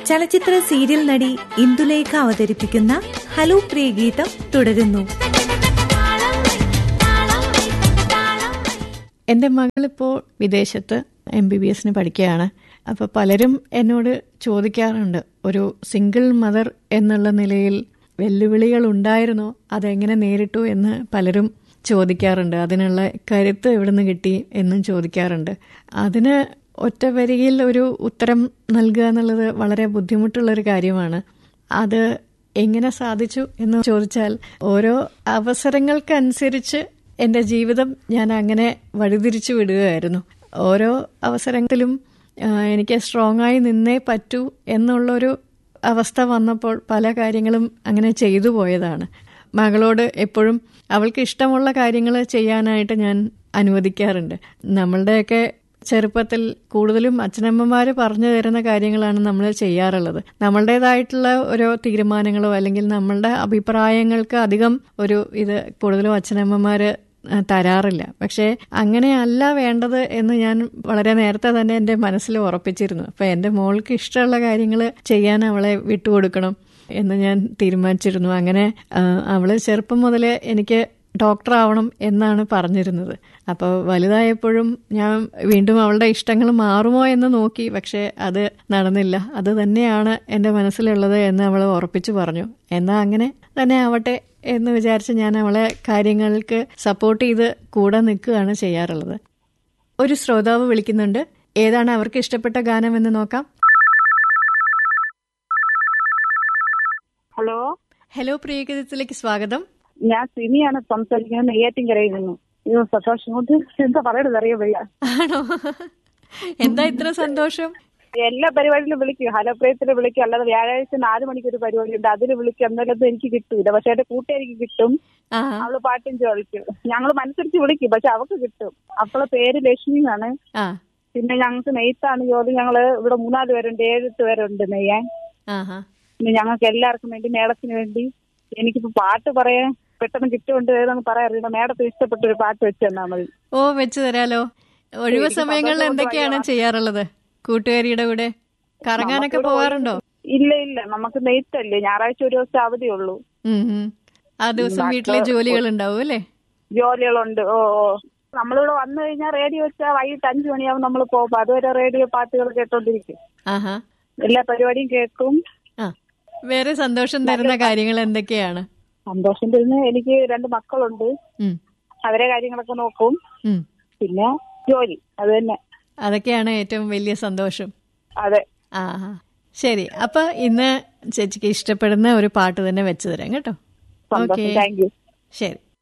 ചലച്ചിത്ര സീരിയൽ നടി ഇന്ദുലേഖ അവതരിപ്പിക്കുന്ന ഹലോ പ്രിയ ഗീതം തുടരുന്നു എൻ്റെ മകളിപ്പോൾ വിദേശത്ത് എം ബി ബി എസിന് പഠിക്കുകയാണ് അപ്പോൾ പലരും എന്നോട് ചോദിക്കാറുണ്ട് ഒരു സിംഗിൾ മദർ എന്നുള്ള നിലയിൽ വെല്ലുവിളികൾ ഉണ്ടായിരുന്നോ അതെങ്ങനെ നേരിട്ടു എന്ന് പലരും ചോദിക്കാറുണ്ട് അതിനുള്ള കരുത്ത് എവിടുന്ന് കിട്ടി എന്നും ചോദിക്കാറുണ്ട് അതിന് ഒറ്റ വരിയിൽ ഒരു ഉത്തരം നൽകുക എന്നുള്ളത് വളരെ ബുദ്ധിമുട്ടുള്ളൊരു കാര്യമാണ് അത് എങ്ങനെ സാധിച്ചു എന്ന് ചോദിച്ചാൽ ഓരോ അവസരങ്ങൾക്കനുസരിച്ച് എൻ്റെ ജീവിതം ഞാൻ അങ്ങനെ വഴിതിരിച്ചു വിടുകയായിരുന്നു ഓരോ അവസരത്തിലും ആ, എനിക്ക് സ്ട്രോങ് ആയി നിന്നേ പറ്റൂ എന്നുള്ളൊരു അവസ്ഥ വന്നപ്പോൾ പല കാര്യങ്ങളും അങ്ങനെ ചെയ്തു പോയതാണ് മകളോട് എപ്പോഴും അവൾക്ക് ഇഷ്ടമുള്ള കാര്യങ്ങൾ ചെയ്യാനായിട്ട് ഞാൻ അനുവദിക്കാറുണ്ട് നമ്മളുടെയൊക്കെ ചെറുപ്പത്തിൽ കൂടുതലും അച്ഛനമ്മമാർ പറഞ്ഞു തരുന്ന കാര്യങ്ങളാണ് നമ്മൾ ചെയ്യാറുള്ളത് നമ്മളുടേതായിട്ടുള്ള ഓരോ തീരുമാനങ്ങളോ അല്ലെങ്കിൽ നമ്മളുടെ അഭിപ്രായങ്ങൾക്ക് അധികം ഒരു ഇത് കൂടുതലും അച്ഛനമ്മമാർ തരാറില്ല പക്ഷേ അങ്ങനെയല്ല വേണ്ടത് എന്ന് ഞാൻ വളരെ നേരത്തെ തന്നെ എൻ്റെ മനസ്സിൽ ഉറപ്പിച്ചിരുന്നു അപ്പം എൻ്റെ മോൾക്ക് ഇഷ്ടമുള്ള കാര്യങ്ങൾ ചെയ്യാൻ അവളെ വിട്ടുകൊടുക്കണം എന്ന് ഞാൻ തീരുമാനിച്ചിരുന്നു അങ്ങനെ ആ, അവള് ചെറുപ്പം മുതലേ എനിക്ക് ഡോക്ടർ ആവണം എന്നാണ് പറഞ്ഞിരുന്നത് അപ്പോൾ വലുതായപ്പോഴും ഞാൻ വീണ്ടും അവളുടെ ഇഷ്ടങ്ങൾ മാറുമോ എന്ന് നോക്കി പക്ഷേ അത് നടന്നില്ല അത് തന്നെയാണ് എൻ്റെ മനസ്സിലുള്ളത് എന്ന് അവൾ ഉറപ്പിച്ചു പറഞ്ഞു എന്നാൽ അങ്ങനെ തന്നെ ആവട്ടെ എന്ന് വിചാരിച്ച് ഞാൻ അവളെ കാര്യങ്ങൾക്ക് സപ്പോർട്ട് ചെയ്ത് കൂടെ നിൽക്കുകയാണ് ചെയ്യാറുള്ളത് ഒരു ശ്രോതാവ് വിളിക്കുന്നുണ്ട് ഏതാണ് അവർക്ക് ഇഷ്ടപ്പെട്ട ഗാനം എന്ന് നോക്കാം ഹലോ ഹലോ പ്രിയഗീതത്തിലേക്ക് സ്വാഗതം ഞാൻ സിനിയാണ് സംസാരിക്കുന്നത് നെയ്യാറ്റിൻകരയിൽ നിന്ന് അയ്യോ സന്തോഷം കൊണ്ട് എന്താ പറയണത് അറിയാൻ വയ്യ ആണോ എന്താ ഇത്ര സന്തോഷം എല്ലാ പരിപാടിയിലും വിളിക്കും ഹലോ പ്രയത്തിന് വിളിക്കും അല്ലാതെ വ്യാഴാഴ്ച നാല് മണിക്ക് ഒരു പരിപാടി ഉണ്ട് അതിൽ വിളിക്കും എന്നാലൊന്നും എനിക്ക് കിട്ടൂല പക്ഷെ എന്റെ കൂട്ടുകാരിക്ക് കിട്ടും ആ അവള് പാട്ടും ചോദിക്കും ഞങ്ങൾ മനസ്സരിച്ച് വിളിക്കും പക്ഷെ അവക്ക് കിട്ടും അവളെ പേര് ലക്ഷ്മി എന്നാണ് ആ പിന്നെ ഞങ്ങൾക്ക് നെയ്ത്താണ് ജോലി ഞങ്ങള് ഇവിടെ മൂന്നാല് പേരുണ്ട് ഏഴെട്ട് പേരുണ്ട് നെയ്യാൻ ആഹാ പിന്നെ ഞങ്ങൾക്ക് എല്ലാവർക്കും വേണ്ടി മേഡത്തിന് വേണ്ടി എനിക്കിപ്പോ പാട്ട് പറയാൻ പെട്ടെന്ന് കിട്ടുകൊണ്ട് ഏതെന്ന് പറയാറില്ല മേഡത്തിന് ഇഷ്ടപ്പെട്ട ഒരു പാട്ട് വെച്ച് തന്നാ മതി ഓ വെച്ചു തരാലോ ഒഴിവ് എനിക്ക് സമയങ്ങളിൽ സന്തോഷം എന്തൊക്കെയാണ് കൊണ്ട് ചെയ്യാറുള്ളത് കൂട്ടുകാരിയുടെ കൂടെ കറങ്ങാനൊക്കെ നമുക്കിവിടെ പോവാറുണ്ടോ ഇല്ല ഇല്ല നമുക്ക് നെയ്ത്തല്ലേ ഞായറാഴ്ച ഒരു ദിവസം അവധിയുള്ളൂ ഉം, ഉം. ആ ദിവസം വീട്ടിലെ ജോലികൾ ഉണ്ടാവും അല്ലേ ജോലികളുണ്ട് ഓ ഓ നമ്മളിവിടെ വന്നു കഴിഞ്ഞാൽ റേഡിയോ വെച്ചാൽ വൈകിട്ട് അഞ്ചു മണിയാവും നമ്മൾ പോകും അതുവരെ റേഡിയോ പാട്ടുകൾ കേട്ടോണ്ടിരിക്കും ആഹാ എല്ലാ പരിപാടിയും കേൾക്കും ആ വേറെ സന്തോഷം തരുന്ന കാര്യങ്ങൾ എന്തൊക്കെയാണ് സന്തോഷം തരുന്ന എനിക്ക് രണ്ട് മക്കളുണ്ട് ഉം, അവരെ കാര്യങ്ങളൊക്കെ നോക്കും ഉം. പിന്നെ ജോലി അത് തന്നെ അതൊക്കെയാണ് ഏറ്റവും വലിയ സന്തോഷം അതെ ആഹാ ശരി അപ്പൊ ഇന്ന് ചേച്ചിക്ക് ഇഷ്ടപ്പെടുന്ന ഒരു പാട്ട് തന്നെ വെച്ചു തരാം കേട്ടോ സന്തോഷം ഓക്കെ താങ്ക് യു ശരി